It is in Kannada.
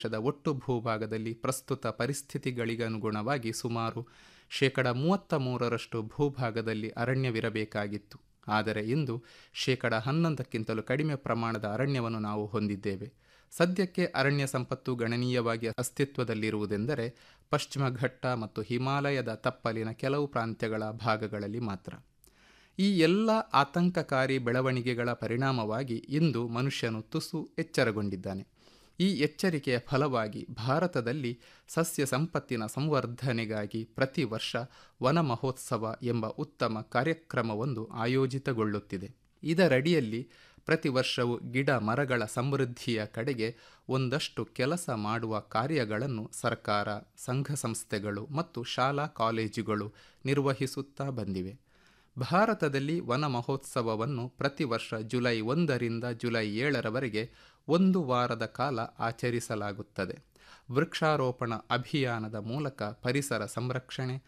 ದೇಶದ ಒಟ್ಟು ಭೂಭಾಗದಲ್ಲಿ ಪ್ರಸ್ತುತ ಪರಿಸ್ಥಿತಿಗಳಿಗನುಗುಣವಾಗಿ ಸುಮಾರು ಶೇಕಡ ಮೂವತ್ತ ಮೂರರಷ್ಟು ಭೂಭಾಗದಲ್ಲಿ ಅರಣ್ಯವಿರಬೇಕಾಗಿತ್ತು ಆದರೆ ಇಂದು ಶೇಕಡ ಹನ್ನೊಂದಕ್ಕಿಂತಲೂ ಕಡಿಮೆ ಪ್ರಮಾಣದ ಅರಣ್ಯವನ್ನು ನಾವು ಹೊಂದಿದ್ದೇವೆ ಸದ್ಯಕ್ಕೆ ಅರಣ್ಯ ಸಂಪತ್ತು ಗಣನೀಯವಾಗಿ ಅಸ್ತಿತ್ವದಲ್ಲಿರುವುದೆಂದರೆ ಪಶ್ಚಿಮ ಘಟ್ಟ ಮತ್ತು ಹಿಮಾಲಯದ ತಪ್ಪಲಿನ ಕೆಲವು ಪ್ರಾಂತ್ಯಗಳ ಭಾಗಗಳಲ್ಲಿ ಮಾತ್ರ ಈ ಎಲ್ಲ ಆತಂಕಕಾರಿ ಬೆಳವಣಿಗೆಗಳ ಪರಿಣಾಮವಾಗಿ ಇಂದು ಮನುಷ್ಯನು ತುಸು ಎಚ್ಚರಗೊಂಡಿದ್ದಾನೆ ಈ ಎಚ್ಚರಿಕೆಯ ಫಲವಾಗಿ ಭಾರತದಲ್ಲಿ ಸಸ್ಯ ಸಂಪತ್ತಿನ ಸಂವರ್ಧನೆಗಾಗಿ ಪ್ರತಿ ವರ್ಷ ವನ ಮಹೋತ್ಸವ ಎಂಬ ಉತ್ತಮ ಕಾರ್ಯಕ್ರಮವೊಂದು ಆಯೋಜಿತಗೊಳ್ಳುತ್ತಿದೆ ಇದರಡಿಯಲ್ಲಿ ಪ್ರತಿ ವರ್ಷವೂ ಗಿಡ ಮರಗಳ ಸಮೃದ್ಧಿಯ ಕಡೆಗೆ ಒಂದಷ್ಟು ಕೆಲಸ ಮಾಡುವ ಕಾರ್ಯಗಳನ್ನು ಸರ್ಕಾರ ಸಂಘ ಸಂಸ್ಥೆಗಳು ಮತ್ತು ಶಾಲಾ ಕಾಲೇಜುಗಳು ನಿರ್ವಹಿಸುತ್ತಾ ಬಂದಿವೆ ಭಾರತದಲ್ಲಿ ವನ ಮಹೋತ್ಸವವನ್ನು ಪ್ರತಿ ವರ್ಷ ಜುಲೈ ಒಂದರಿಂದ ಜುಲೈ ಏಳರವರೆಗೆ ಒಂದು ವಾರದ ಕಾಲ ಆಚರಿಸಲಾಗುತ್ತದೆ ವೃಕ್ಷಾರೋಪಣ ಅಭಿಯಾನದ ಮೂಲಕ ಪರಿಸರ ಸಂರಕ್ಷಣೆ